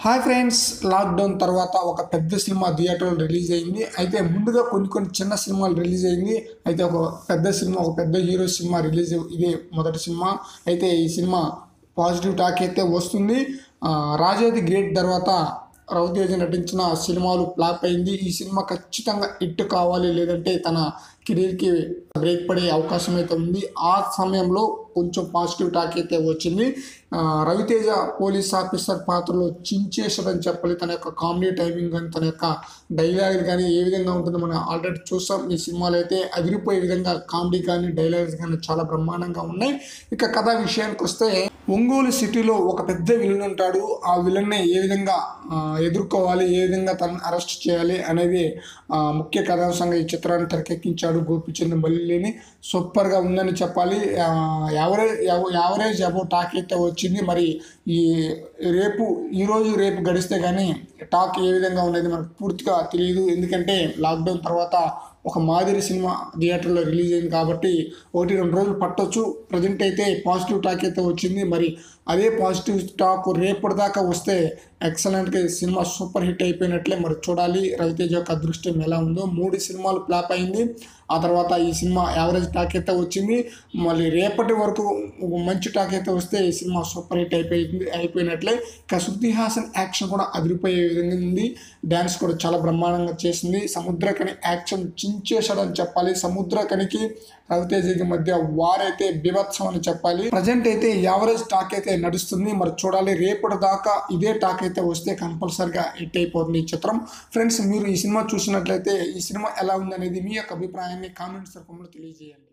hi friends lockdown తర్వాత ఒక పెద్ద సినిమా థియేటర్లో రిలీజ్ అయింది అయితే ముందుగా కొన్ని కొన్ని చిన్న సినిమాలు రిలీజ్ అయింది అయితే ఒక పెద్ద సినిమా ఒక పెద్ద హీరో సినిమా రిలీజ్ ఇదే మొదటి సినిమా అయితే ఈ సినిమా పాజిటివ్ టాక్ అయితే వస్తుంది ఆ, రాజాది గ్రేట్ తర్వాత రవితేజ నటించిన సినిమాలు ఫ్లాప్ అయింది ఈ సినిమా ఖచ్చితంగా హిట్ కావాలి లేదంటే తన కెరీర్కి బ్రేక్ పడే అవకాశం అయితే ఉంది ఆ సమయంలో కొంచెం పాజిటివ్ టాక్ అయితే వచ్చింది ఆ, రవితేజ పోలీస్ ఆఫీసర్ పాత్రలో చించేశాడని చెప్పాలి తన యొక్క కామెడీ టైమింగ్ కానీ తన యొక్క డైలాగ్ కానీ ఏ విధంగా ఉంటుందో మనం ఆల్రెడీ చూసాం ఈ సినిమాలో అయితే అదిరిపోయే విధంగా కామెడీ కానీ డైలాగ్స్ కానీ చాలా బ్రహ్మాండంగా ఉన్నాయి ఇక కథ విషయానికి వస్తే ఒంగోలు సిటీలో ఒక పెద్ద విలన్ ఉంటాడు ఆ విలన్ని ఏ విధంగా ఆ, ఎదుర్కోవాలి ఏ విధంగా తనని అరెస్ట్ చేయాలి అనేది ఆ, ముఖ్య కథాంశంగా ఈ చిత్రాన్ని తెరకెక్కించాడు గోపిచంద్ మల్లిని సూపర్గా ఉందని చెప్పాలి ఆ, యావరేజ్ యావ- యావరేజ్ అబౌ టాక్ అయితే వచ్చింది మరి ఈ రేపు ఈరోజు రేపు గడిస్తే కానీ టాక్ ఏ విధంగా ఉన్నది మనకు పూర్తిగా తెలియదు ఎందుకంటే లాక్డౌన్ తర్వాత ఒక మాదిరి సినిమా థియేటర్లో రిలీజ్ అయింది కాబట్టి ఒకటి రెండు రోజులు పట్టొచ్చు ప్రజెంట్ అయితే పాజిటివ్ టాక్ అయితే వచ్చింది మరి అదే పాజిటివ్ టాక్ రేపటి దాకా వస్తే ఎక్సలెంట్గా ఈ సినిమా సూపర్ హిట్ అయిపోయినట్లే మరి చూడాలి రవితేజ యొక్క అదృష్టం ఎలా ఉందో మూడు సినిమాలు ఫ్లాప్ అయింది ఆ తర్వాత ఈ సినిమా యావరేజ్ టాక్ అయితే వచ్చింది మళ్ళీ రేపటి వరకు ఒక మంచి టాక్ అయితే వస్తే ఈ సినిమా సూపర్ హిట్ అయిపోయింది అయిపోయినట్లే ఇక శృతి హాసన్ యాక్షన్ కూడా అదిరిపోయే విధంగా ఉంది డ్యాన్స్ కూడా చాలా బ్రహ్మాండంగా చేసింది సముద్రకని యాక్షన్ చించేశాడని చెప్పాలి సముద్రకనికి రవితేజకి మధ్య వారైతే బీభత్సం అని చెప్పాలి ప్రజెంట్ అయితే యావరేజ్ టాక్ అయితే నడుస్తుంది మరి చూడాలి రేపటి దాకా ఇదే టాక్ అయితే వస్తే కంపల్సరిగా హిట్ అయిపోతుంది ఈ చిత్రం ఫ్రెండ్స్ మీరు ఈ సినిమా చూసినట్లయితే ఈ సినిమా ఎలా ఉందనేది మీ యొక్క అభిప్రాయాన్ని కామెంట్స్ రూపంలో తెలియజేయండి